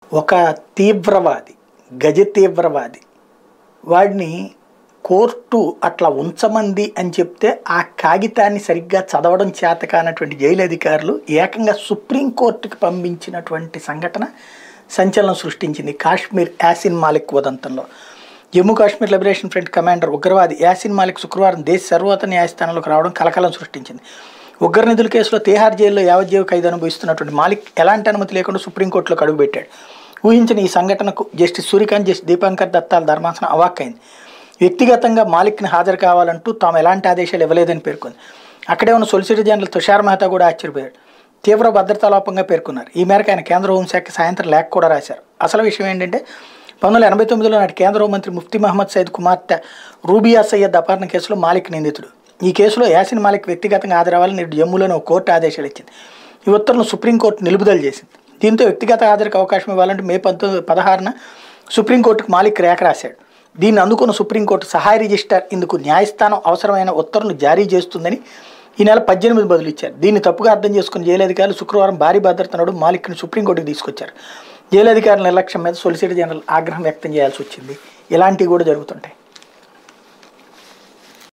ఒక తీవ్రవాది గజ తీవ్రవాది వాడిని కోర్టు అట్లా ఉంచమంది అని చెప్తే ఆ కాగితాన్ని సరిగ్గా చదవడం చేత కానటువంటి జైలు అధికారులు ఏకంగా సుప్రీంకోర్టుకి పంపించినటువంటి సంఘటన సంచలనం సృష్టించింది కాశ్మీర్ యాసిన్ మాలిక్ ఉదంతంలో Jammu Kashmir liberation front commander ఉగ్రవాది యాసిన్ మాలిక్ శుక్రవారం దేశ సర్వోన్నత న్యాయస్థానంలోకి రావడం కలకలం సృష్టించింది ఉగ్ర నిధుల కేసులో తిహార్ జైల్లో యావజ్జీవ ఖైదు అనుభవిస్తున్నటువంటి మాలిక్ ఎలాంటి అనుమతి లేకుండా సుప్రీంకోర్టులోకి అడుగుపెట్టాడు ఊహించిన ఈ సంఘటనకు జస్టిస్ సూర్యకాంత్ జస్టిస్ దీపాంకర్ దత్తాల ధర్మాసనం అవాక్కైంది వ్యక్తిగతంగా మాలిక్ని హాజరు కావాలంటూ తాము ఎలాంటి ఆదేశాలు ఇవ్వలేదని పేర్కొంది అక్కడే ఉన్న సొలిసిటర్ జనరల్ తుషార్ మెహతా కూడా ఆశ్చర్యపోయాడు తీవ్ర భద్రతా లోపంగా పేర్కొన్నారు ఈ మేరకు ఆయన కేంద్ర హోంశాఖ సాయంత్రం లేఖ కూడా రాశారు అసలు విషయం ఏంటంటే పంతొమ్మిది వందల ఎనభై తొమ్మిదిలో నాటి కేంద్ర హోంమంత్రి ముఫ్తీ మహమ్మద్ సయద్ కుమార్తె రూబియా సయ్యద్ అపహరణ కేసులో మాలిక్ నిందితుడు ఈ కేసులో యాసిన్ మాలిక్ వ్యక్తిగతంగా హాజరవ్వాలని నేడు జమ్మూలోని ఒక కోర్టు ఆదేశాలు ఇచ్చింది ఈ ఉత్తర్వులను సుప్రీంకోర్టు నిలుపుదల చేసింది దీంతో వ్యక్తిగత హాజరుకు అవకాశం ఇవ్వాలంటే మే పంతొమ్మిది పదహారున సుప్రీంకోర్టుకు మాలిక్ రేఖ రాశాడు దీన్ని అందుకున్న సుప్రీంకోర్టు సహాయ రిజిస్టర్ ఇందుకు న్యాయస్థానం అవసరమైన ఉత్తర్వులు జారీ చేస్తుందని ఈ నెల పద్దెనిమిది బదులు ఇచ్చారు దీన్ని తప్పుగా అర్థం చేసుకుని జైలు అధికారులు శుక్రవారం భారీ భద్రత నడు మాలిక్ను సుప్రీంకోర్టుకు తీసుకొచ్చారు జైలు అధికారుల నిర్లక్ష్యం మీద సొలిసిటర్ జనరల్ ఆగ్రహం వ్యక్తం చేయాల్సి వచ్చింది ఇలాంటివి కూడా జరుగుతుంటాయి